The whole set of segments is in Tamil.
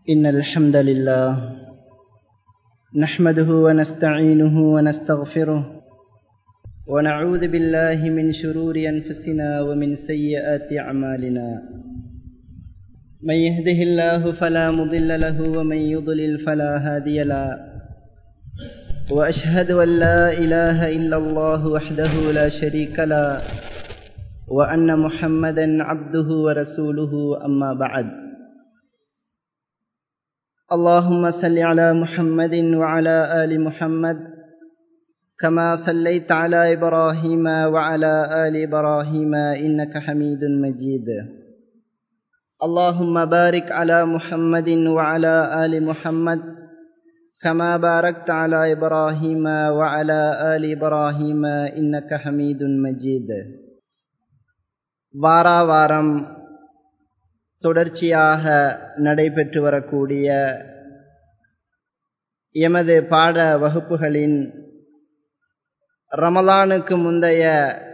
إن الحمد لله نحمده ونستعينه ونستغفره ونعوذ بالله من شرور أنفسنا ومن سيئات أعمالنا من يهده الله فلا مضل له ومن يضلل فلا هادي له وأشهد أن لا إله إلا الله وحده لا شريك له وأن محمدا عبده ورسوله أما بعد اللهم صل على محمد وعلى آل محمد كما صليت على إبراهيم وعلى آل إبراهيم إنك حميد مجيد اللهم بارك على محمد وعلى آل محمد كما باركت على إبراهيم وعلى آل إبراهيم إنك حميد مجيد வாரா வாரம் தொடர்ச்சியாக நடைபெற்று வரக்கூடிய எமது பாட வகுப்புகளின் ரமலானுக்கு முந்தைய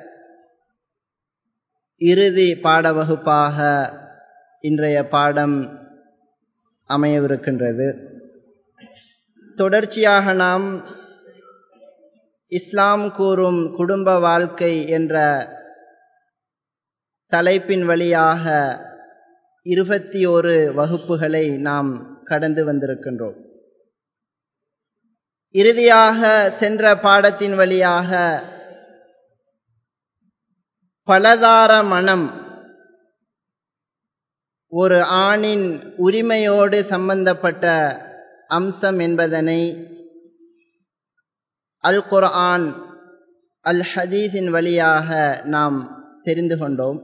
இறுதி பாட வகுப்பாக இன்றைய பாடம் அமையவிருக்கின்றது தொடர்ச்சியாக நாம் இஸ்லாம் கூறும் குடும்ப வாழ்க்கை என்ற தலைப்பின் வழியாக இருபத்தி ஒரு வகுப்புகளை நாம் கடந்து வந்திருக்கின்றோம் இறுதியாக சென்ற பாடத்தின் வழியாக பலதார மனம் ஒரு ஆணின் உரிமையோடு சம்பந்தப்பட்ட அம்சம் என்பதனை அல் குர்ஆன் அல் ஹதீஸின் வழியாக நாம் தெரிந்து கொண்டோம்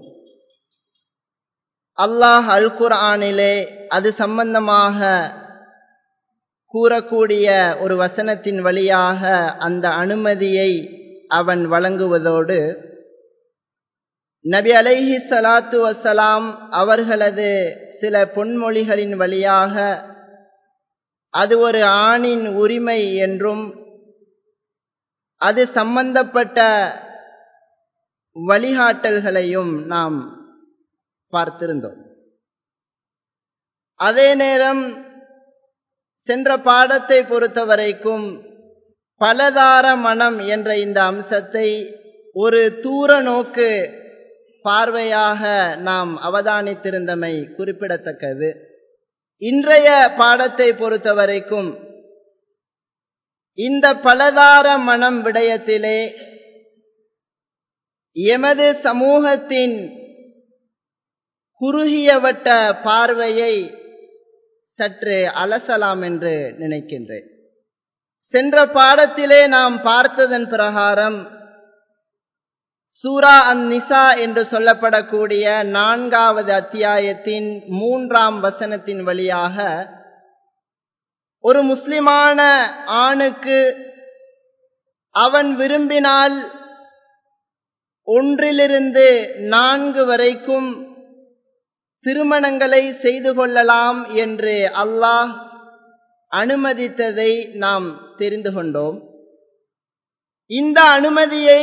அல்லாஹ் அல் குர்ஆனிலே அது சம்பந்தமாக கூறக்கூடிய ஒரு வசனத்தின் வழியாக அந்த அனுமதியை அவன் வழங்குவதோடு நபி அலைஹி சலாத்து வசலாம் அவர்களது சில பொன்மொழிகளின் வழியாக அது ஒரு ஆணின் உரிமை என்றும் அது சம்பந்தப்பட்ட வழிகாட்டல்களையும் நாம் பார்த்திருந்தோம் அதே நேரம் சென்ற பாடத்தை பொறுத்தவரைக்கும் பலதார மனம் என்ற இந்த அம்சத்தை ஒரு தூர நோக்கு பார்வையாக நாம் அவதானித்திருந்தமை குறிப்பிடத்தக்கது இன்றைய பாடத்தை பொறுத்தவரைக்கும் இந்த பலதார மனம் விடயத்திலே எமது சமூகத்தின் குறுகியவட்ட பார்வையை சற்று அலசலாம் என்று நினைக்கின்றேன் சென்ற பாடத்திலே நாம் பார்த்ததன் பிரகாரம் சூரா அன் நிசா என்று சொல்லப்படக்கூடிய நான்காவது அத்தியாயத்தின் மூன்றாம் வசனத்தின் வழியாக ஒரு முஸ்லிமான ஆணுக்கு அவன் விரும்பினால் ஒன்றிலிருந்து நான்கு வரைக்கும் திருமணங்களை செய்து கொள்ளலாம் என்று அல்லாஹ் அனுமதித்ததை நாம் தெரிந்து கொண்டோம் இந்த அனுமதியை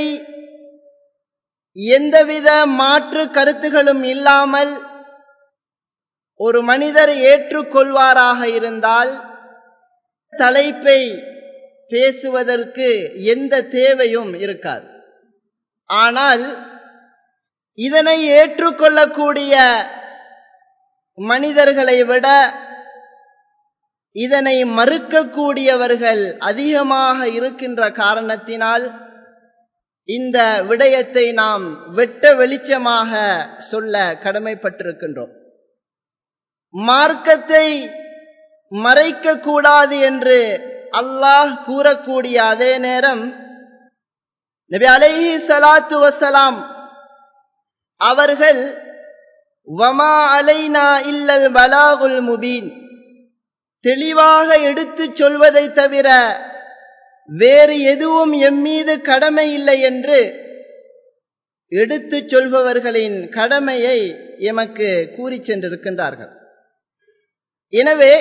எந்தவித மாற்று கருத்துகளும் இல்லாமல் ஒரு மனிதர் ஏற்றுக்கொள்வாராக இருந்தால் தலைப்பை பேசுவதற்கு எந்த தேவையும் இருக்காது ஆனால் இதனை ஏற்றுக்கொள்ளக்கூடிய மனிதர்களை விட இதனை மறுக்கக்கூடியவர்கள் அதிகமாக இருக்கின்ற காரணத்தினால் இந்த விடயத்தை நாம் வெட்ட வெளிச்சமாக சொல்ல கடமைப்பட்டிருக்கின்றோம் மார்க்கத்தை மறைக்க கூடாது என்று அல்லாஹ் கூறக்கூடிய அதே நேரம் நபி அலைஹி சலாத்து வசலாம் அவர்கள் வமா அலைனா இல்லல் பலாகுல் முபீன் தெளிவாக எடுத்துச் சொல்வதை தவிர வேறு எதுவும் எம்மீது கடமை இல்லை என்று எடுத்துச் சொல்பவர்களின் கடமையை எமக்கு கூறி சென்றிருக்கின்றார்கள் எனவே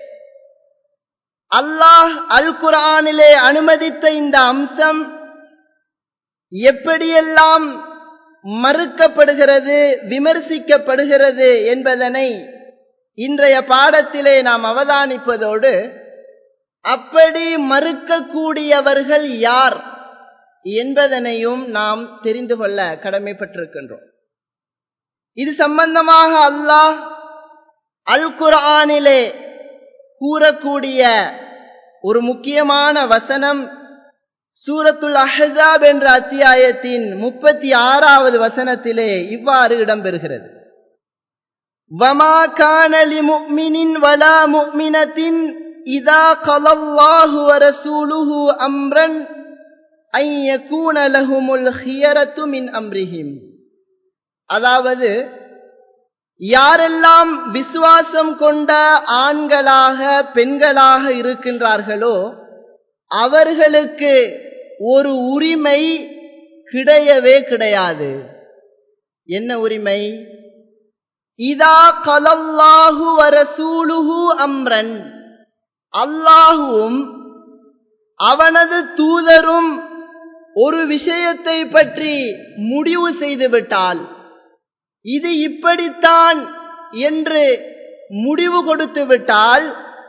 அல்லாஹ் அல் குரானிலே அனுமதித்த இந்த அம்சம் எப்படியெல்லாம் மறுக்கப்படுகிறது விமர்சிக்கப்படுகிறது என்பதனை இன்றைய பாடத்திலே நாம் அவதானிப்பதோடு அப்படி மறுக்கக்கூடியவர்கள் யார் என்பதனையும் நாம் தெரிந்து கொள்ள கடமைப்பட்டிருக்கின்றோம் இது சம்பந்தமாக அல்லாஹ் அல் குர்ஆனிலே கூறக்கூடிய ஒரு முக்கியமான வசனம் சூரத்துல் அஹசாப் என்ற அத்தியாயத்தின் முப்பத்தி ஆறாவது வசனத்திலே இவ்வாறு இடம்பெறுகிறது வமா காணலி முக்மினின் வலா முக்மினத்தின் இதா கலல்லாஹு வரசூலுஹு அம்ரன் ஐயகூன லஹுமுல் ஹியரத்து மின் அம்ரிஹிம் அதாவது யாரெல்லாம் விசுவாசம் கொண்ட ஆண்களாக பெண்களாக இருக்கின்றார்களோ அவர்களுக்கு ஒரு உரிமை கிடையவே கிடையாது என்ன உரிமை இதா கலல்லாஹு வரசூலுஹு அம்ரன் அல்லாஹுவும் அவனது தூதரும் ஒரு விஷயத்தை பற்றி முடிவு செய்துவிட்டால் இது இப்படித்தான் என்று முடிவு கொடுத்து விட்டால்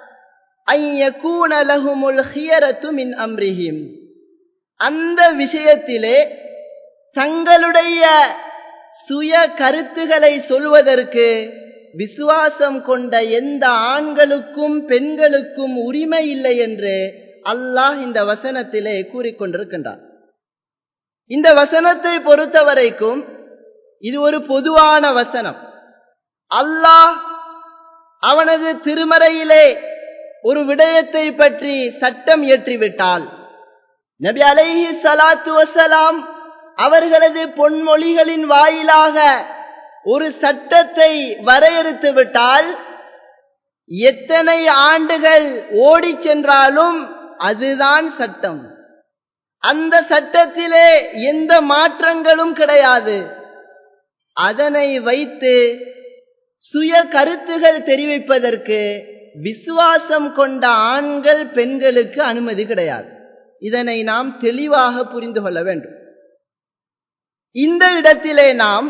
மின் அம்ரிஹிம் அந்த விஷயத்திலே தங்களுடைய சுய கருத்துகளை சொல்வதற்கு விசுவாசம் கொண்ட எந்த ஆண்களுக்கும் பெண்களுக்கும் உரிமை இல்லை என்று அல்லாஹ் இந்த வசனத்திலே கூறிக்கொண்டிருக்கின்றார் இந்த வசனத்தை பொறுத்தவரைக்கும் இது ஒரு பொதுவான வசனம் அல்லாஹ் அவனது திருமறையிலே ஒரு விடயத்தை பற்றி சட்டம் இயற்றிவிட்டால் நபி அலைஹி சலாத்து வசலாம் அவர்களது பொன்மொழிகளின் வாயிலாக ஒரு சட்டத்தை வரையறுத்து விட்டால் எத்தனை ஆண்டுகள் ஓடி சென்றாலும் அதுதான் சட்டம் அந்த சட்டத்திலே எந்த மாற்றங்களும் கிடையாது அதனை வைத்து சுய கருத்துகள் தெரிவிப்பதற்கு விசுவாசம் கொண்ட ஆண்கள் பெண்களுக்கு அனுமதி கிடையாது இதனை நாம் தெளிவாக புரிந்து கொள்ள வேண்டும் இந்த இடத்திலே நாம்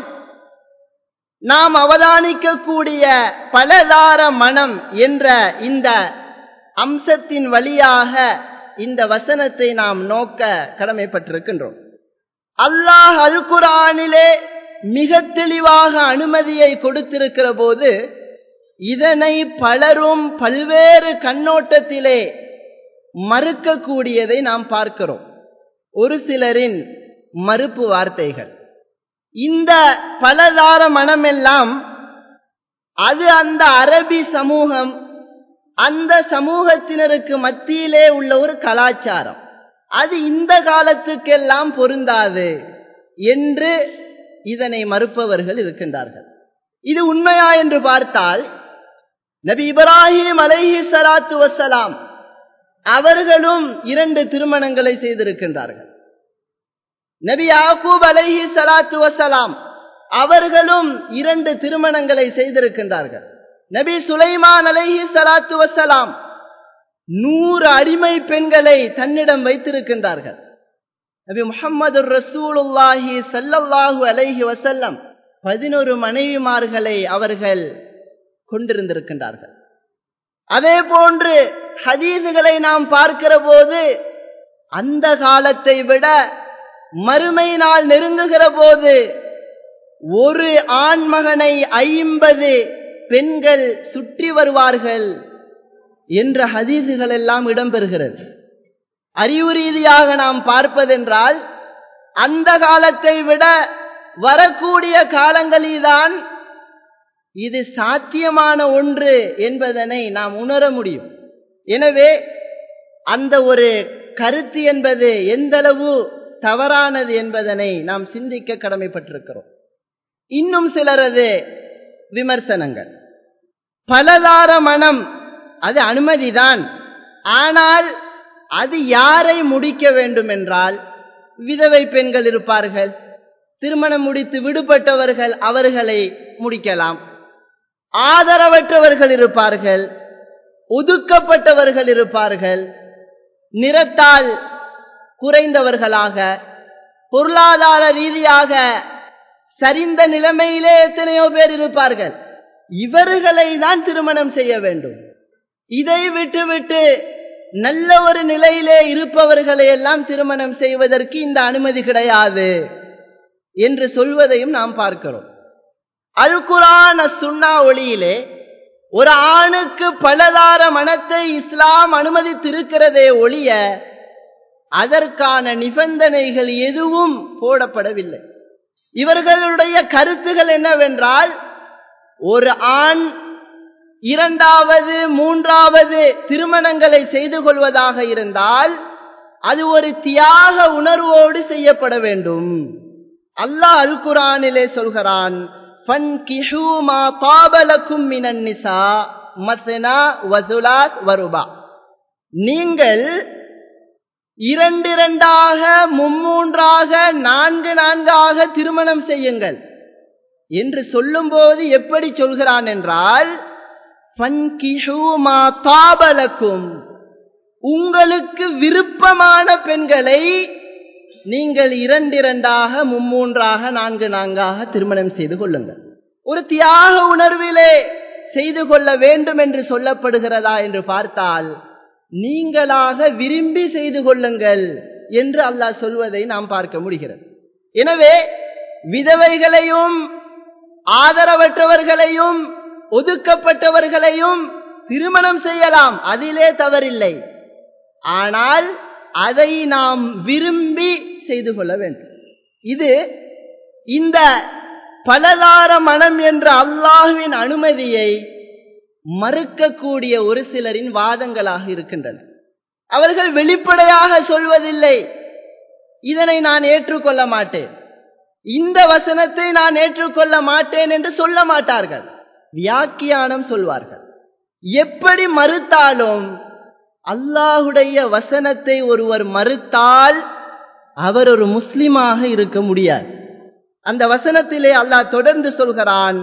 நாம் அவதானிக்கக்கூடிய பலதார மனம் என்ற இந்த அம்சத்தின் வழியாக இந்த வசனத்தை நாம் நோக்க கடமைப்பட்டிருக்கின்றோம் அல்லாஹ் அல் குரானிலே மிக தெளிவாக அனுமதியை கொடுத்திருக்கிற போது இதனை பலரும் பல்வேறு கண்ணோட்டத்திலே மறுக்கக்கூடியதை நாம் பார்க்கிறோம் ஒரு சிலரின் மறுப்பு வார்த்தைகள் இந்த பலதார மனமெல்லாம் அது அந்த அரபி சமூகம் அந்த சமூகத்தினருக்கு மத்தியிலே உள்ள ஒரு கலாச்சாரம் அது இந்த காலத்துக்கெல்லாம் பொருந்தாது என்று இதனை மறுப்பவர்கள் இருக்கின்றார்கள் இது உண்மையா என்று பார்த்தால் நபி இப்ராஹிம் அலைஹி சலாத்து வசலாம் அவர்களும் இரண்டு திருமணங்களை செய்திருக்கின்றார்கள் நபி யாக்கூப் அலைஹி சலாத்து வசலாம் அவர்களும் இரண்டு திருமணங்களை செய்திருக்கின்றார்கள் நபி சுலைமான் அலைஹி சலாத்து வசலாம் நூறு அடிமை பெண்களை தன்னிடம் வைத்திருக்கின்றார்கள் நபி முகமது ரசூலுல்லாஹி சல்லல்லாஹு அலைஹி வசல்லம் பதினொரு மனைவிமார்களை அவர்கள் கொண்டிருந்திருக்கின்றார்கள் அதே போன்று ஹதீதுகளை நாம் பார்க்கிற போது அந்த காலத்தை விட மறுமை நாள் நெருங்குகிற போது ஒரு ஆண்மகனை ஐம்பது பெண்கள் சுற்றி வருவார்கள் என்ற ஹதீதுகள் எல்லாம் இடம்பெறுகிறது அறிவு ரீதியாக நாம் பார்ப்பதென்றால் அந்த காலத்தை விட வரக்கூடிய காலங்களில்தான் இது சாத்தியமான ஒன்று என்பதனை நாம் உணர முடியும் எனவே அந்த ஒரு கருத்து என்பது எந்தளவு தவறானது என்பதனை நாம் சிந்திக்க கடமைப்பட்டிருக்கிறோம் இன்னும் சிலரது விமர்சனங்கள் பலதார மனம் அது அனுமதிதான் ஆனால் அது யாரை முடிக்க வேண்டும் என்றால் விதவை பெண்கள் இருப்பார்கள் திருமணம் முடித்து விடுபட்டவர்கள் அவர்களை முடிக்கலாம் ஆதரவற்றவர்கள் இருப்பார்கள் ஒதுக்கப்பட்டவர்கள் இருப்பார்கள் நிறத்தால் குறைந்தவர்களாக பொருளாதார ரீதியாக சரிந்த நிலைமையிலே எத்தனையோ பேர் இருப்பார்கள் இவர்களை தான் திருமணம் செய்ய வேண்டும் இதை விட்டுவிட்டு நல்ல ஒரு நிலையிலே இருப்பவர்களை எல்லாம் திருமணம் செய்வதற்கு இந்த அனுமதி கிடையாது என்று சொல்வதையும் நாம் பார்க்கிறோம் அல் குரான் சுண்ணா ஒளியிலே ஒரு ஆணுக்கு பலதார மனத்தை இஸ்லாம் அனுமதித்திருக்கிறதே ஒழிய அதற்கான நிபந்தனைகள் எதுவும் போடப்படவில்லை இவர்களுடைய கருத்துகள் என்னவென்றால் ஒரு ஆண் இரண்டாவது மூன்றாவது திருமணங்களை செய்து கொள்வதாக இருந்தால் அது ஒரு தியாக உணர்வோடு செய்யப்பட வேண்டும் அல்லாஹ் அல் குரானிலே சொல்கிறான் நீங்கள் இரண்டிரண்டாக மும்மூன்றாக நான்கு நான்காக திருமணம் செய்யுங்கள் என்று சொல்லும்போது எப்படி சொல்கிறான் என்றால் தாபலக்கும் உங்களுக்கு விருப்பமான பெண்களை நீங்கள் இரண்டிரண்டாக மும்மூன்றாக நான்கு நான்காக திருமணம் செய்து கொள்ளுங்கள் ஒரு தியாக உணர்விலே செய்து கொள்ள வேண்டும் என்று சொல்லப்படுகிறதா என்று பார்த்தால் நீங்களாக விரும்பி செய்து கொள்ளுங்கள் என்று அல்லாஹ் சொல்வதை நாம் பார்க்க முடிகிறது எனவே விதவைகளையும் ஆதரவற்றவர்களையும் ஒதுக்கப்பட்டவர்களையும் திருமணம் செய்யலாம் அதிலே தவறில்லை ஆனால் அதை நாம் விரும்பி செய்து கொள்ள வேண்டும் இது இந்த பலதார மனம் என்ற அல்லாஹுவின் அனுமதியை மறுக்கக்கூடிய ஒரு சிலரின் வாதங்களாக இருக்கின்றன அவர்கள் வெளிப்படையாக சொல்வதில்லை இதனை நான் ஏற்றுக்கொள்ள மாட்டேன் இந்த வசனத்தை நான் ஏற்றுக்கொள்ள மாட்டேன் என்று சொல்ல மாட்டார்கள் வியாக்கியானம் சொல்வார்கள் எப்படி மறுத்தாலும் அல்லாஹுடைய வசனத்தை ஒருவர் மறுத்தால் அவர் ஒரு முஸ்லிமாக இருக்க முடியாது அந்த வசனத்திலே அல்லாஹ் தொடர்ந்து சொல்கிறான்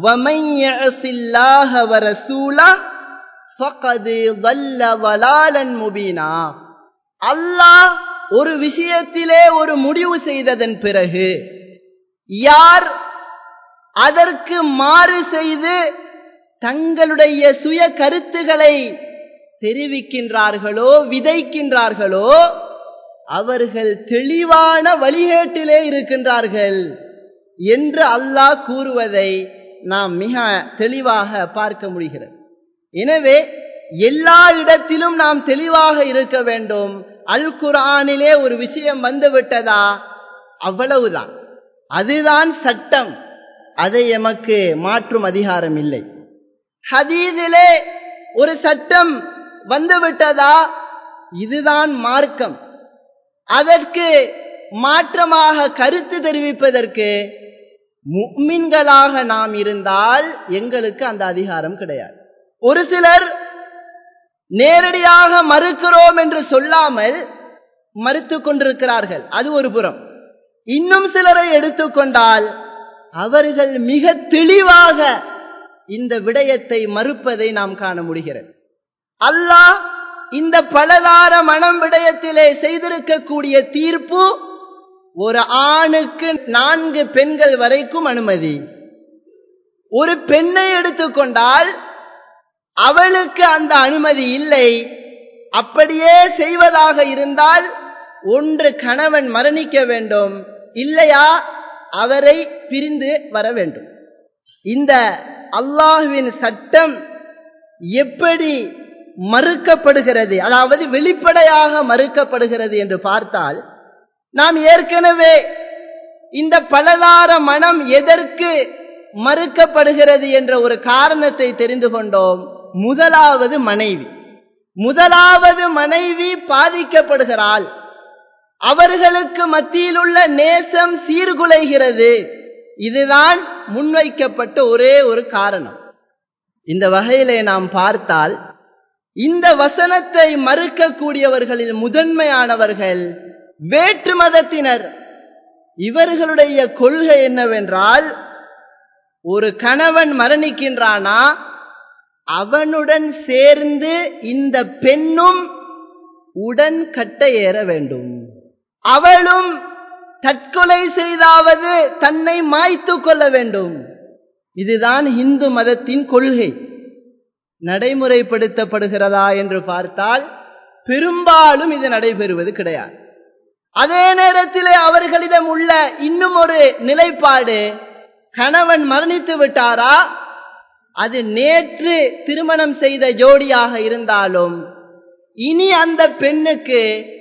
அல்லாஹ் ஒரு விஷயத்திலே ஒரு முடிவு செய்ததன் பிறகு யார் அதற்கு மாறு செய்து தங்களுடைய சுய கருத்துக்களை தெரிவிக்கின்றார்களோ விதைக்கின்றார்களோ அவர்கள் தெளிவான வழிகேட்டிலே இருக்கின்றார்கள் என்று அல்லாஹ் கூறுவதை நாம் மிக தெளிவாக பார்க்க முடிகிறது எனவே எல்லா இடத்திலும் நாம் தெளிவாக இருக்க வேண்டும் அல் குரானிலே ஒரு விஷயம் வந்துவிட்டதா அவ்வளவுதான் அதுதான் சட்டம் அதை எமக்கு மாற்றும் அதிகாரம் இல்லை ஹதீதிலே ஒரு சட்டம் வந்துவிட்டதா இதுதான் மார்க்கம் அதற்கு மாற்றமாக கருத்து தெரிவிப்பதற்கு முக்மின்களாக நாம் இருந்தால் எங்களுக்கு அந்த அதிகாரம் கிடையாது ஒரு சிலர் நேரடியாக மறுக்கிறோம் என்று சொல்லாமல் மறுத்து கொண்டிருக்கிறார்கள் அது ஒரு புறம் இன்னும் சிலரை எடுத்துக்கொண்டால் அவர்கள் மிக தெளிவாக இந்த விடயத்தை மறுப்பதை நாம் காண முடிகிறது அல்லாஹ் இந்த பலதார மனம் விடயத்திலே செய்திருக்கக்கூடிய தீர்ப்பு ஒரு ஆணுக்கு நான்கு பெண்கள் வரைக்கும் அனுமதி ஒரு பெண்ணை எடுத்துக்கொண்டால் அவளுக்கு அந்த அனுமதி இல்லை அப்படியே செய்வதாக இருந்தால் ஒன்று கணவன் மரணிக்க வேண்டும் இல்லையா அவரை பிரிந்து வர வேண்டும் இந்த அல்லாஹுவின் சட்டம் எப்படி மறுக்கப்படுகிறது அதாவது வெளிப்படையாக மறுக்கப்படுகிறது என்று பார்த்தால் நாம் ஏற்கனவே இந்த பலதார மனம் எதற்கு மறுக்கப்படுகிறது என்ற ஒரு காரணத்தை தெரிந்து கொண்டோம் முதலாவது மனைவி முதலாவது மனைவி பாதிக்கப்படுகிறாள் அவர்களுக்கு மத்தியில் உள்ள நேசம் சீர்குலைகிறது இதுதான் முன்வைக்கப்பட்ட ஒரே ஒரு காரணம் இந்த வகையிலே நாம் பார்த்தால் இந்த வசனத்தை மறுக்கக்கூடியவர்களில் முதன்மையானவர்கள் வேற்று மதத்தினர் இவர்களுடைய கொள்கை என்னவென்றால் ஒரு கணவன் மரணிக்கின்றானா அவனுடன் சேர்ந்து இந்த பெண்ணும் உடன் கட்ட ஏற வேண்டும் அவளும் தற்கொலை செய்தாவது தன்னை மாய்த்து கொள்ள வேண்டும் இதுதான் இந்து மதத்தின் கொள்கை நடைமுறைப்படுத்தப்படுகிறதா என்று பார்த்தால் பெரும்பாலும் இது நடைபெறுவது கிடையாது அதே நேரத்திலே அவர்களிடம் உள்ள இன்னும் ஒரு நிலைப்பாடு கணவன் மரணித்து விட்டாரா அது நேற்று திருமணம் செய்த ஜோடியாக இருந்தாலும் இனி அந்த பெண்ணுக்கு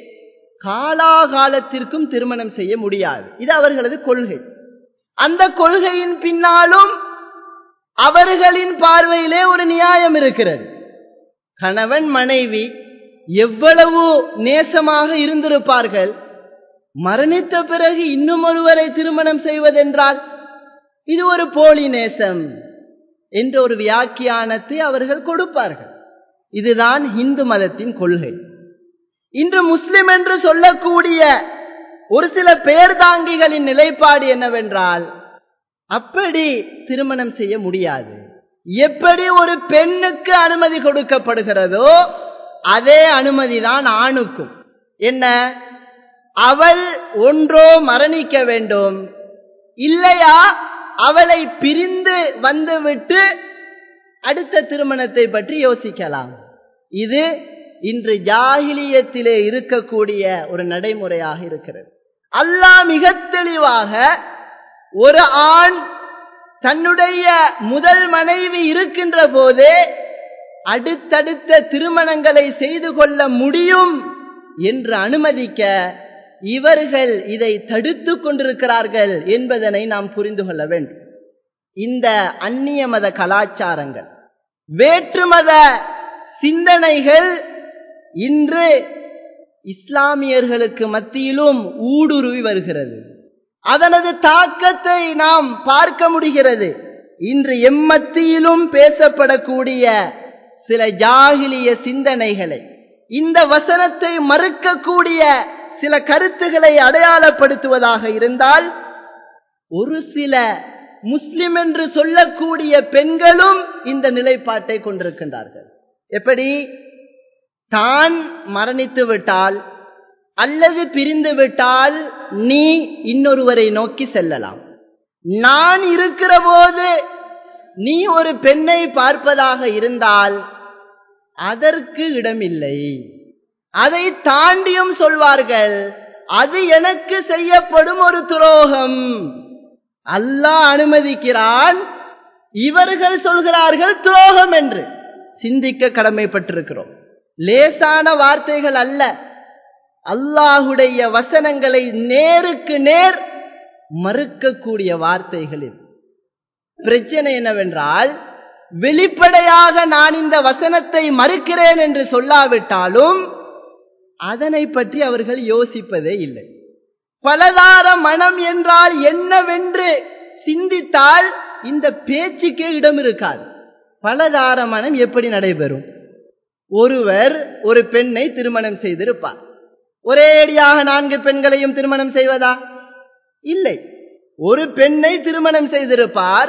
காலாகாலத்திற்கும் திருமணம் செய்ய முடியாது இது அவர்களது கொள்கை அந்த கொள்கையின் பின்னாலும் அவர்களின் பார்வையிலே ஒரு நியாயம் இருக்கிறது கணவன் மனைவி எவ்வளவு நேசமாக இருந்திருப்பார்கள் மரணித்த பிறகு இன்னும் ஒருவரை திருமணம் செய்வதென்றால் இது ஒரு போலி நேசம் என்ற ஒரு வியாக்கியானத்தை அவர்கள் கொடுப்பார்கள் இதுதான் இந்து மதத்தின் கொள்கை இன்று முஸ்லிம் என்று சொல்லக்கூடிய ஒரு சில பேர்தாங்கிகளின் நிலைப்பாடு என்னவென்றால் அப்படி திருமணம் செய்ய முடியாது எப்படி ஒரு பெண்ணுக்கு அனுமதி கொடுக்கப்படுகிறதோ அதே அனுமதிதான் ஆணுக்கும் என்ன அவள் ஒன்றோ மரணிக்க வேண்டும் இல்லையா அவளை பிரிந்து வந்துவிட்டு அடுத்த திருமணத்தை பற்றி யோசிக்கலாம் இது இன்று ஜாகிலியத்திலே இருக்கக்கூடிய ஒரு நடைமுறையாக இருக்கிறது அல்லாஹ் மிக தெளிவாக ஒரு ஆண் தன்னுடைய முதல் மனைவி இருக்கின்ற போதே அடுத்தடுத்த திருமணங்களை செய்து கொள்ள முடியும் என்று அனுமதிக்க இவர்கள் இதை தடுத்துக் கொண்டிருக்கிறார்கள் என்பதனை நாம் புரிந்து கொள்ள வேண்டும் இந்த அந்நிய மத கலாச்சாரங்கள் வேற்றுமத சிந்தனைகள் இன்று இஸ்லாமியர்களுக்கு மத்தியிலும் ஊடுருவி வருகிறது அதனது தாக்கத்தை நாம் பார்க்க முடிகிறது இன்று எம்மத்தியிலும் பேசப்படக்கூடிய சில ஜாகிலிய சிந்தனைகளை இந்த வசனத்தை மறுக்கக்கூடிய சில கருத்துக்களை அடையாளப்படுத்துவதாக இருந்தால் ஒரு சில முஸ்லிம் என்று சொல்லக்கூடிய பெண்களும் இந்த நிலைப்பாட்டை கொண்டிருக்கின்றார்கள் எப்படி தான் மரணித்து விட்டால் அல்லது பிரிந்து விட்டால் நீ இன்னொருவரை நோக்கி செல்லலாம் நான் இருக்கிற போது நீ ஒரு பெண்ணை பார்ப்பதாக இருந்தால் அதற்கு இடமில்லை அதை தாண்டியும் சொல்வார்கள் அது எனக்கு செய்யப்படும் ஒரு துரோகம் அல்லாஹ் அனுமதிக்கிறான் இவர்கள் சொல்கிறார்கள் துரோகம் என்று சிந்திக்க கடமைப்பட்டிருக்கிறோம் லேசான வார்த்தைகள் அல்ல அல்லாஹுடைய வசனங்களை நேருக்கு நேர் மறுக்கக்கூடிய வார்த்தைகள் இது பிரச்சனை என்னவென்றால் வெளிப்படையாக நான் இந்த வசனத்தை மறுக்கிறேன் என்று சொல்லாவிட்டாலும் அதனை பற்றி அவர்கள் யோசிப்பதே இல்லை பலதார மனம் என்றால் என்னவென்று சிந்தித்தால் இந்த பேச்சுக்கே இடம் இருக்காது பலதார மனம் எப்படி நடைபெறும் ஒருவர் ஒரு பெண்ணை திருமணம் செய்திருப்பார் ஒரேடியாக நான்கு பெண்களையும் திருமணம் செய்வதா இல்லை ஒரு பெண்ணை திருமணம் செய்திருப்பார்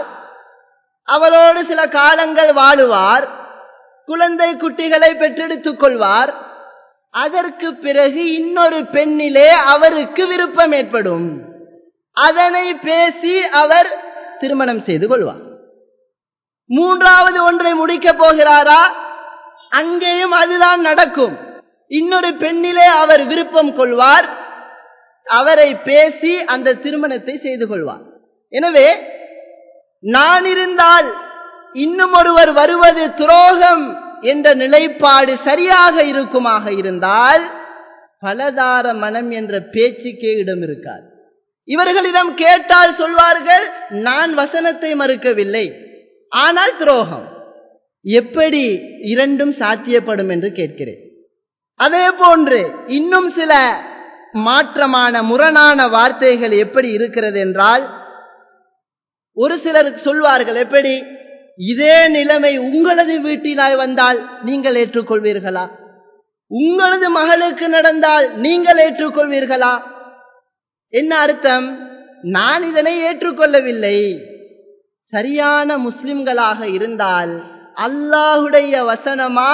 அவளோடு சில காலங்கள் வாழுவார் குழந்தை குட்டிகளை பெற்றெடுத்துக் கொள்வார் அதற்கு பிறகு இன்னொரு பெண்ணிலே அவருக்கு விருப்பம் ஏற்படும் அதனை பேசி அவர் திருமணம் செய்து கொள்வார் மூன்றாவது ஒன்றை முடிக்கப் போகிறாரா அங்கேயும் அதுதான் நடக்கும் இன்னொரு பெண்ணிலே அவர் விருப்பம் கொள்வார் அவரை பேசி அந்த திருமணத்தை செய்து கொள்வார் எனவே நான் இருந்தால் இன்னும் ஒருவர் வருவது துரோகம் என்ற நிலைப்பாடு சரியாக இருக்குமாக இருந்தால் பலதார மனம் என்ற பேச்சுக்கே இடம் இருக்காது இவர்களிடம் கேட்டால் சொல்வார்கள் நான் வசனத்தை மறுக்கவில்லை ஆனால் துரோகம் எப்படி இரண்டும் சாத்தியப்படும் என்று கேட்கிறேன் அதே போன்று இன்னும் சில மாற்றமான முரணான வார்த்தைகள் எப்படி இருக்கிறது என்றால் ஒரு சிலர் சொல்வார்கள் எப்படி இதே நிலைமை உங்களது வீட்டிலாய் வந்தால் நீங்கள் ஏற்றுக்கொள்வீர்களா உங்களது மகளுக்கு நடந்தால் நீங்கள் ஏற்றுக்கொள்வீர்களா என்ன அர்த்தம் நான் இதனை ஏற்றுக்கொள்ளவில்லை சரியான முஸ்லிம்களாக இருந்தால் அல்லாஹுடைய வசனமா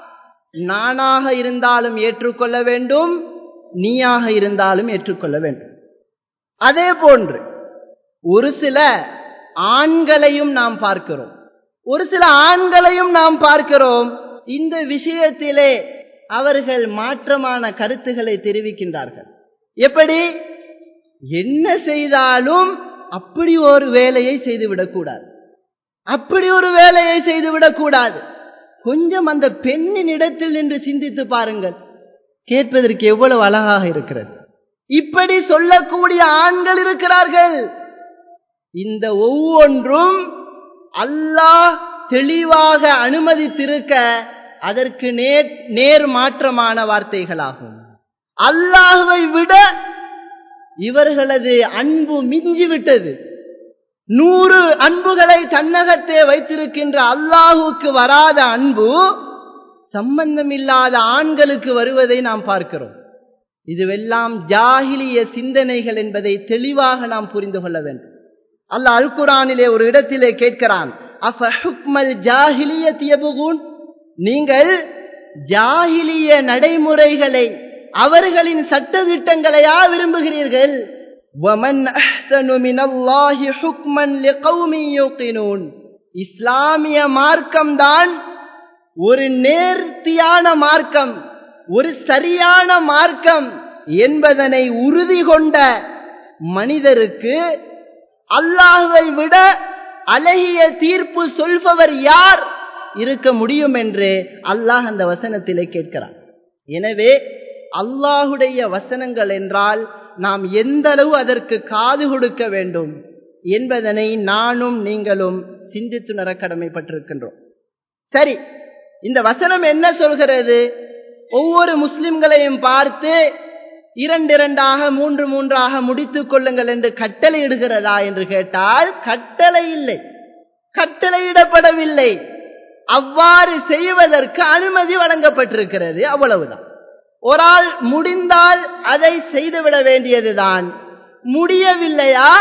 நானாக இருந்தாலும் ஏற்றுக்கொள்ள வேண்டும் நீயாக இருந்தாலும் ஏற்றுக்கொள்ள வேண்டும் அதே போன்று ஒரு சில ஆண்களையும் நாம் பார்க்கிறோம் ஒரு சில ஆண்களையும் நாம் பார்க்கிறோம் இந்த விஷயத்திலே அவர்கள் மாற்றமான கருத்துக்களை தெரிவிக்கின்றார்கள் எப்படி என்ன செய்தாலும் அப்படி ஒரு வேலையை செய்துவிடக்கூடாது அப்படி ஒரு வேலையை செய்துவிடக்கூடாது கொஞ்சம் அந்த பெண்ணின் இடத்தில் நின்று சிந்தித்து பாருங்கள் கேட்பதற்கு எவ்வளவு அழகாக இருக்கிறது இப்படி சொல்லக்கூடிய ஆண்கள் இருக்கிறார்கள் இந்த ஒவ்வொன்றும் அல்லாஹ் தெளிவாக அனுமதித்திருக்க அதற்கு நேர் நேர் மாற்றமான வார்த்தைகளாகும் அல்லாஹுவை விட இவர்களது அன்பு மிஞ்சிவிட்டது நூறு அன்புகளை தன்னகத்தே வைத்திருக்கின்ற அல்லாஹுக்கு வராத அன்பு சம்பந்தமில்லாத ஆண்களுக்கு வருவதை நாம் பார்க்கிறோம் இதுவெல்லாம் ஜாகிலிய சிந்தனைகள் என்பதை தெளிவாக நாம் புரிந்து கொள்ள வேண்டும் அல்லாஹ் அல் குரானிலே ஒரு இடத்திலே கேட்கிறான் நீங்கள் ஜாகிலிய நடைமுறைகளை அவர்களின் சட்ட திட்டங்களையா விரும்புகிறீர்கள் இஸ்லாமிய மார்க்கம்தான் ஒரு நேர்த்தியான மார்க்கம் ஒரு சரியான மார்க்கம் என்பதனை உறுதி கொண்ட மனிதருக்கு அல்லாஹுவை விட அழகிய தீர்ப்பு சொல்பவர் யார் இருக்க முடியும் என்று அல்லாஹ் அந்த வசனத்திலே கேட்கிறார் எனவே அல்லாஹுடைய வசனங்கள் என்றால் நாம் எந்த அளவு அதற்கு காது கொடுக்க வேண்டும் என்பதனை நானும் நீங்களும் சிந்தித்துணர கடமைப்பட்டிருக்கின்றோம் சரி இந்த வசனம் என்ன சொல்கிறது ஒவ்வொரு முஸ்லிம்களையும் பார்த்து இரண்டு இரண்டாக மூன்று மூன்றாக முடித்துக் கொள்ளுங்கள் என்று கட்டளை இடுகிறதா என்று கேட்டால் கட்டளை இல்லை கட்டளையிடப்படவில்லை அவ்வாறு செய்வதற்கு அனுமதி வழங்கப்பட்டிருக்கிறது அவ்வளவுதான் ஒரு ஆள் முடிந்தால் அதை செய்துவிட வேண்டியதுதான் முடியவில்லையா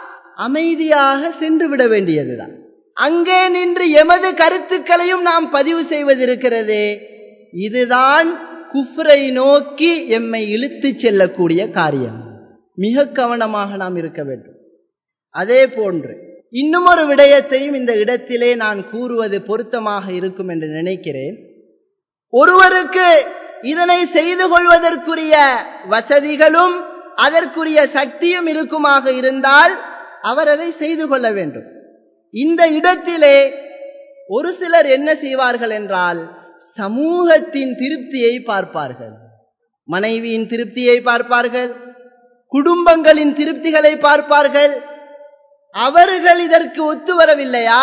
அமைதியாக சென்று விட வேண்டியதுதான் அங்கே நின்று எமது கருத்துக்களையும் நாம் பதிவு செய்வதிருக்கிறது இதுதான் குஃப்ரை நோக்கி எம்மை இழுத்து செல்லக்கூடிய காரியம் மிக கவனமாக நாம் இருக்க வேண்டும் அதே போன்று இன்னும் ஒரு விடயத்தையும் இந்த இடத்திலே நான் கூறுவது பொருத்தமாக இருக்கும் என்று நினைக்கிறேன் ஒருவருக்கு இதனை செய்து கொள்வதற்குரிய வசதிகளும் அதற்குரிய சக்தியும் இருக்குமாக இருந்தால் அவர் அதை செய்து கொள்ள வேண்டும் இந்த இடத்திலே ஒரு சிலர் என்ன செய்வார்கள் என்றால் சமூகத்தின் திருப்தியை பார்ப்பார்கள் மனைவியின் திருப்தியை பார்ப்பார்கள் குடும்பங்களின் திருப்திகளை பார்ப்பார்கள் அவர்கள் இதற்கு ஒத்து வரவில்லையா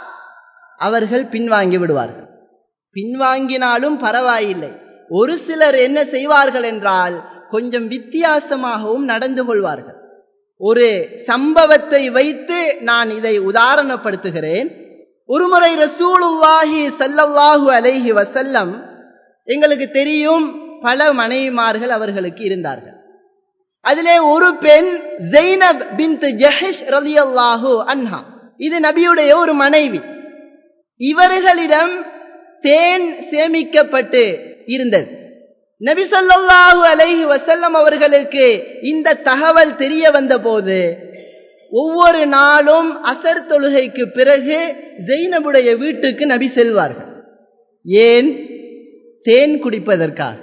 அவர்கள் பின்வாங்கி விடுவார்கள் பின்வாங்கினாலும் பரவாயில்லை ஒரு சிலர் என்ன செய்வார்கள் என்றால் கொஞ்சம் வித்தியாசமாகவும் நடந்து கொள்வார்கள் ஒரு சம்பவத்தை வைத்து நான் இதை உதாரணப்படுத்துகிறேன் ஒருமுறை ரசூலுல்லாஹி சல்லல்லாஹு அலைஹி வசல்லம் எங்களுக்கு தெரியும் பல மனைவிமார்கள் அவர்களுக்கு இருந்தார்கள் அதிலே ஒரு பெண் ஜெய்னப் பின் ஜஹிஷ் ரலியல்லாஹு அன்ஹா இது நபியுடைய ஒரு மனைவி இவர்களிடம் தேன் சேமிக்கப்பட்டு இருந்தது நபி சொல்லாஹு அலைஹி வசல்லம் அவர்களுக்கு இந்த தகவல் தெரிய வந்த போது ஒவ்வொரு நாளும் அசர் தொழுகைக்கு பிறகு ஜெய்னபுடைய வீட்டுக்கு நபி செல்வார்கள் ஏன் தேன் குடிப்பதற்காக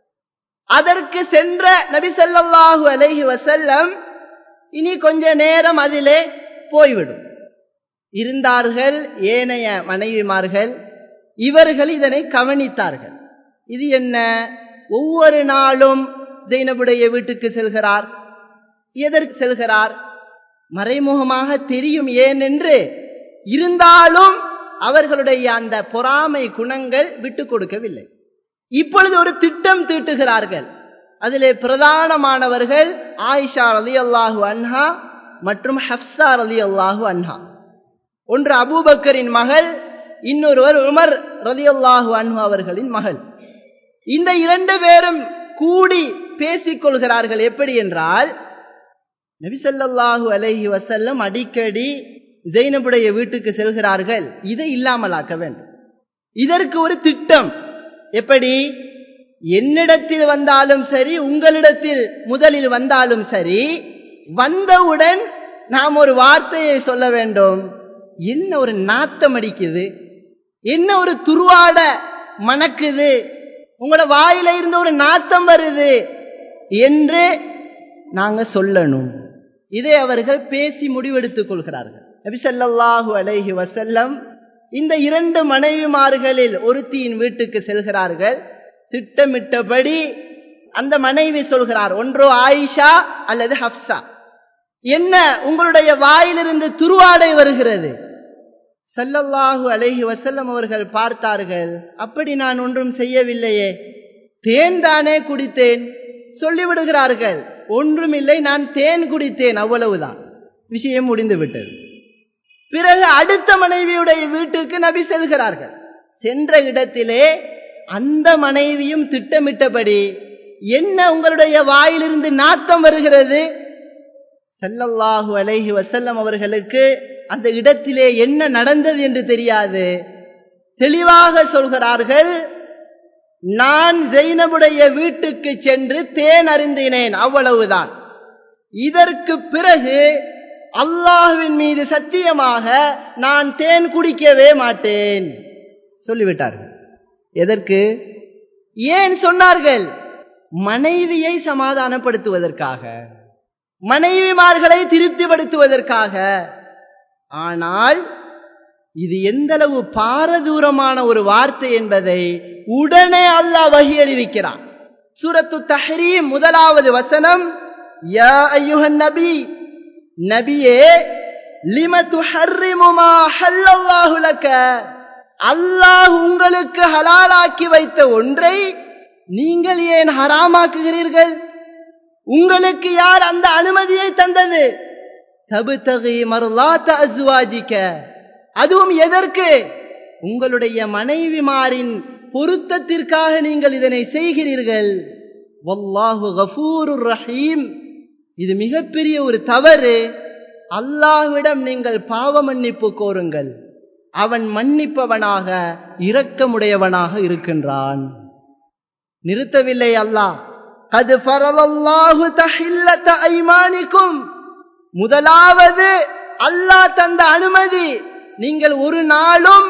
அதற்கு சென்ற நபி சொல்லாஹு அலைஹி வசல்லம் இனி கொஞ்ச நேரம் அதிலே போய்விடும் இருந்தார்கள் ஏனைய மனைவிமார்கள் இவர்கள் இதனை கவனித்தார்கள் இது என்ன ஒவ்வொரு நாளும் ஜெய்னபுடைய வீட்டுக்கு செல்கிறார் எதற்கு செல்கிறார் மறைமுகமாக தெரியும் ஏன் என்று இருந்தாலும் அவர்களுடைய அந்த பொறாமை குணங்கள் விட்டு கொடுக்கவில்லை இப்பொழுது ஒரு திட்டம் தீட்டுகிறார்கள் அதிலே பிரதானமானவர்கள் ஆயிஷா அலி அல்லாஹு அன்ஹா மற்றும் ஹப்சா அலி அல்லாஹு அன்ஹா ஒன்று அபூபக்கரின் மகள் இன்னொருவர் உமர் ரலி அல்லாஹு அன்ஹு அவர்களின் மகள் இந்த இரண்டு பேரும் கூடி பேசிக் கொள்கிறார்கள் எப்படி என்றால் நபிசல்லாஹு அலைஹி வசல்லம் அடிக்கடி ஜெயினபுடைய வீட்டுக்கு செல்கிறார்கள் இதை இல்லாமலாக்க வேண்டும் இதற்கு ஒரு திட்டம் எப்படி என்னிடத்தில் வந்தாலும் சரி உங்களிடத்தில் முதலில் வந்தாலும் சரி வந்தவுடன் நாம் ஒரு வார்த்தையை சொல்ல வேண்டும் என்ன ஒரு நாத்தம் அடிக்குது என்ன ஒரு துருவாட மணக்குது உங்களோட வாயில இருந்த ஒரு நாத்தம் வருது என்று நாங்க சொல்லணும் இதை அவர்கள் பேசி முடிவெடுத்துக் கொள்கிறார்கள் நபி ஸல்லல்லாஹு அலைஹி வஸல்லம் இந்த இரண்டு மனைவிமார்களில் ஒருத்தியின் வீட்டுக்கு செல்கிறார்கள் திட்டமிட்டபடி அந்த மனைவி சொல்கிறார் ஒன்றோ ஆயிஷா அல்லது ஹப்சா என்ன உங்களுடைய வாயிலிருந்து துருவாடை வருகிறது சல்லல்லாஹு அலைஹி வசல்லம் அவர்கள் பார்த்தார்கள் அப்படி நான் ஒன்றும் செய்யவில்லையே தேன் தானே குடித்தேன் சொல்லிவிடுகிறார்கள் ஒன்றுமில்லை நான் தேன் குடித்தேன் அவ்வளவுதான் விஷயம் முடிந்து விட்டது பிறகு அடுத்த மனைவியுடைய வீட்டுக்கு நபி செல்கிறார்கள் சென்ற இடத்திலே அந்த மனைவியும் திட்டமிட்டபடி என்ன உங்களுடைய வாயிலிருந்து நாத்தம் வருகிறது செல்லல்லாஹு அலைஹி வசல்லம் அவர்களுக்கு அந்த இடத்திலே என்ன நடந்தது என்று தெரியாது தெளிவாக சொல்கிறார்கள் நான் ஜெயினபுடைய வீட்டுக்கு சென்று தேன் அறிந்தினேன் அவ்வளவுதான் இதற்கு பிறகு அல்லாஹுவின் மீது சத்தியமாக நான் தேன் குடிக்கவே மாட்டேன் சொல்லிவிட்டார்கள் எதற்கு ஏன் சொன்னார்கள் மனைவியை சமாதானப்படுத்துவதற்காக மனைவிமார்களை திருப்திப்படுத்துவதற்காக ஆனால் இது எந்தளவு பாரதூரமான ஒரு வார்த்தை என்பதை உடனே அல்லாஹ் வகி அறிவிக்கிறான் சூரத்து தஹரீம் முதலாவது வசனம் யா ஐயுஹன் நபி நபியே லிம துஹர்ரிமு மா ஹல்லல்லாஹு லக அல்லாஹ் உங்களுக்கு ஹலாலாக்கி வைத்த ஒன்றை நீங்கள் ஏன் ஹராமாக்குகிறீர்கள் உங்களுக்கு யார் அந்த அனுமதியை தந்தது தபுதகி மருளாத்த அசுவாஜிக்க அதுவும் எதற்கு உங்களுடைய மனைவிமாரின் பொருத்தத்திற்காக நீங்கள் இதனை செய்கிறீர்கள் வல்லாஹு கஃபூருர் ரஹீம் இது மிகப்பெரிய ஒரு தவறு அல்லாஹ்விடம் நீங்கள் பாவ மன்னிப்பு கோருங்கள் அவன் மன்னிப்பவனாக இரக்கமுடையவனாக இருக்கின்றான் நிறுத்தவில்லை அல்லாஹ் அது பரலல்லாஹு தஹில்லத ஐமானிக்கும் முதலாவது அல்லாஹ் தந்த அனுமதி நீங்கள் ஒரு நாளும்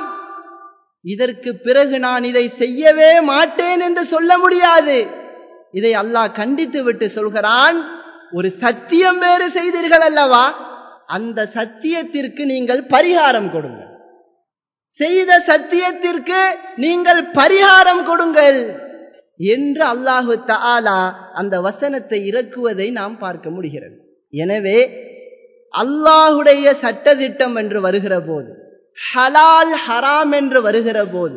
இதற்கு பிறகு நான் இதை செய்யவே மாட்டேன் என்று சொல்ல முடியாது இதை அல்லாஹ் கண்டித்து விட்டு சொல்கிறான் ஒரு சத்தியம் வேறு செய்தீர்கள் அல்லவா அந்த சத்தியத்திற்கு நீங்கள் பரிகாரம் கொடுங்கள் செய்த சத்தியத்திற்கு நீங்கள் பரிகாரம் கொடுங்கள் என்று அல்லாஹு தாலா அந்த வசனத்தை இறக்குவதை நாம் பார்க்க முடிகிறது எனவே அல்லாஹுடைய சட்டதிட்டம் என்று வருகிற போது ஹலால் ஹராம் என்று வருகிற போது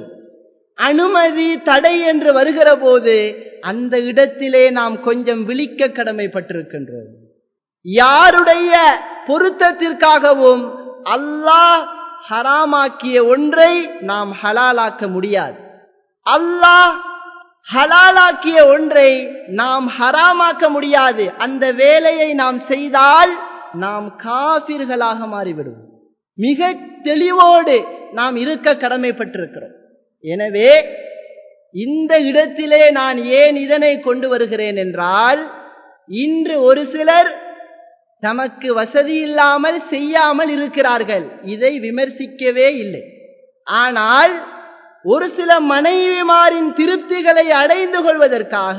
அனுமதி தடை என்று வருகிற போது அந்த இடத்திலே நாம் கொஞ்சம் விழிக்க கடமைப்பட்டிருக்கின்றோம் யாருடைய பொருத்தத்திற்காகவும் அல்லாஹ் ஹராமாக்கிய ஒன்றை நாம் ஹலாலாக்க முடியாது அல்லாஹ் ஹலாலாக்கிய ஒன்றை நாம் ஹராமாக்க முடியாது அந்த வேலையை நாம் செய்தால் நாம் காபிர்களாக மாறிவிடுவோம் மிக தெளிவோடு நாம் இருக்க கடமைப்பட்டிருக்கிறோம் எனவே இந்த இடத்திலே நான் ஏன் இதனை கொண்டு வருகிறேன் என்றால் இன்று ஒரு சிலர் தமக்கு வசதி இல்லாமல் செய்யாமல் இருக்கிறார்கள் இதை விமர்சிக்கவே இல்லை ஆனால் ஒரு சில மனைவிமாரின் திருப்திகளை அடைந்து கொள்வதற்காக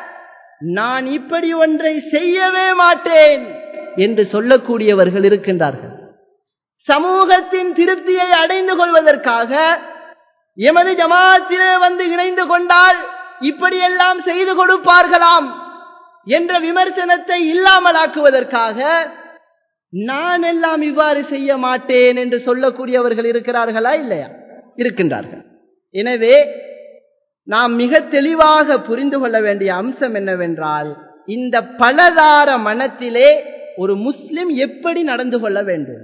நான் இப்படி ஒன்றை செய்யவே மாட்டேன் என்று சொல்லக்கூடியவர்கள் இருக்கின்றார்கள் சமூகத்தின் திருப்தியை அடைந்து கொள்வதற்காக எமது ஜமாத்திலே வந்து இணைந்து கொண்டால் இப்படியெல்லாம் செய்து கொடுப்பார்களாம் என்ற விமர்சனத்தை இல்லாமலாக்குவதற்காக நான் எல்லாம் இவ்வாறு செய்ய மாட்டேன் என்று சொல்லக்கூடியவர்கள் இருக்கிறார்களா இல்லையா இருக்கின்றார்கள் எனவே நாம் மிக தெளிவாக புரிந்து கொள்ள வேண்டிய அம்சம் என்னவென்றால் இந்த பலதார மனத்திலே ஒரு முஸ்லிம் எப்படி நடந்து கொள்ள வேண்டும்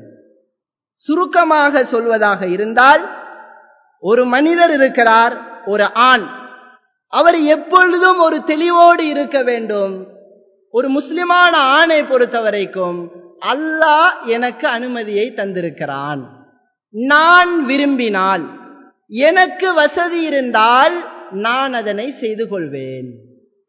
சுருக்கமாக சொல்வதாக இருந்தால் ஒரு மனிதர் இருக்கிறார் ஒரு ஆண் அவர் எப்பொழுதும் ஒரு தெளிவோடு இருக்க வேண்டும் ஒரு முஸ்லிமான ஆணை பொறுத்த வரைக்கும் அல்லாஹ் எனக்கு அனுமதியை தந்திருக்கிறான் நான் விரும்பினால் எனக்கு வசதி இருந்தால் நான் அதனை செய்து கொள்வேன்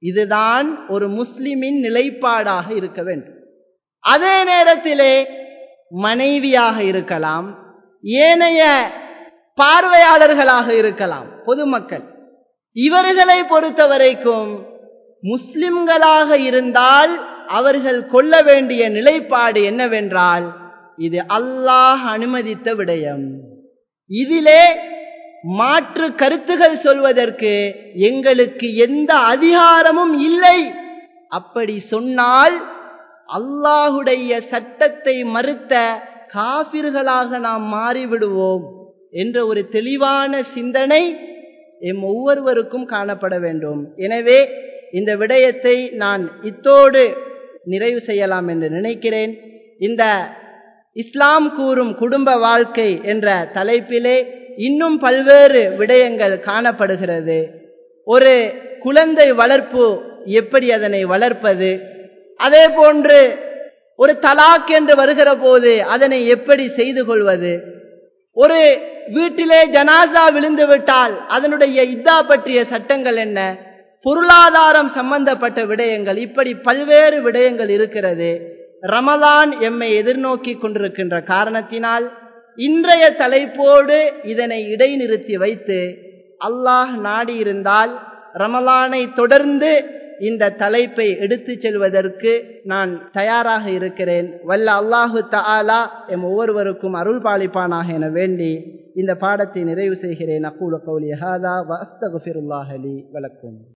இதுதான் ஒரு முஸ்லிமின் நிலைப்பாடாக இருக்க வேண்டும் அதே நேரத்திலே மனைவியாக இருக்கலாம் ஏனைய பார்வையாளர்களாக இருக்கலாம் பொதுமக்கள் இவர்களை பொறுத்த வரைக்கும் முஸ்லிம்களாக இருந்தால் அவர்கள் கொள்ள வேண்டிய நிலைப்பாடு என்னவென்றால் இது அல்லாஹ் அனுமதித்த விடயம் இதிலே மாற்று கருத்துகள் சொல்வதற்கு எங்களுக்கு எந்த அதிகாரமும் இல்லை அப்படி சொன்னால் அல்லாஹுடைய சட்டத்தை மறுத்த காபிர்களாக நாம் மாறிவிடுவோம் என்ற ஒரு தெளிவான சிந்தனை எம் ஒவ்வொருவருக்கும் காணப்பட வேண்டும் எனவே இந்த விடயத்தை நான் இத்தோடு நிறைவு செய்யலாம் என்று நினைக்கிறேன் இந்த இஸ்லாம் கூறும் குடும்ப வாழ்க்கை என்ற தலைப்பிலே இன்னும் பல்வேறு விடயங்கள் காணப்படுகிறது ஒரு குழந்தை வளர்ப்பு எப்படி அதனை வளர்ப்பது அதே போன்று ஒரு தலாக் என்று வருகிற போது அதனை எப்படி செய்து கொள்வது ஒரு வீட்டிலே ஜனாசா விழுந்து விட்டால் அதனுடைய இதா பற்றிய சட்டங்கள் என்ன பொருளாதாரம் சம்பந்தப்பட்ட விடயங்கள் இப்படி பல்வேறு விடயங்கள் இருக்கிறது ரமலான் எம்மை எதிர்நோக்கி கொண்டிருக்கின்ற காரணத்தினால் இன்றைய தலைப்போடு இதனை இடைநிறுத்தி வைத்து அல்லாஹ் நாடியிருந்தால் ரமலானை தொடர்ந்து இந்த தலைப்பை எடுத்துச் செல்வதற்கு நான் தயாராக இருக்கிறேன் வல்ல அல்லாஹு தஆலா எம் ஒவ்வொருவருக்கும் அருள் பாலிப்பானாக என வேண்டி இந்த பாடத்தை நிறைவு செய்கிறேன் அக்கூல கௌலி ஹாதா வ அஸ்தகுஃபிருல்லாஹ் லி வலக்கும்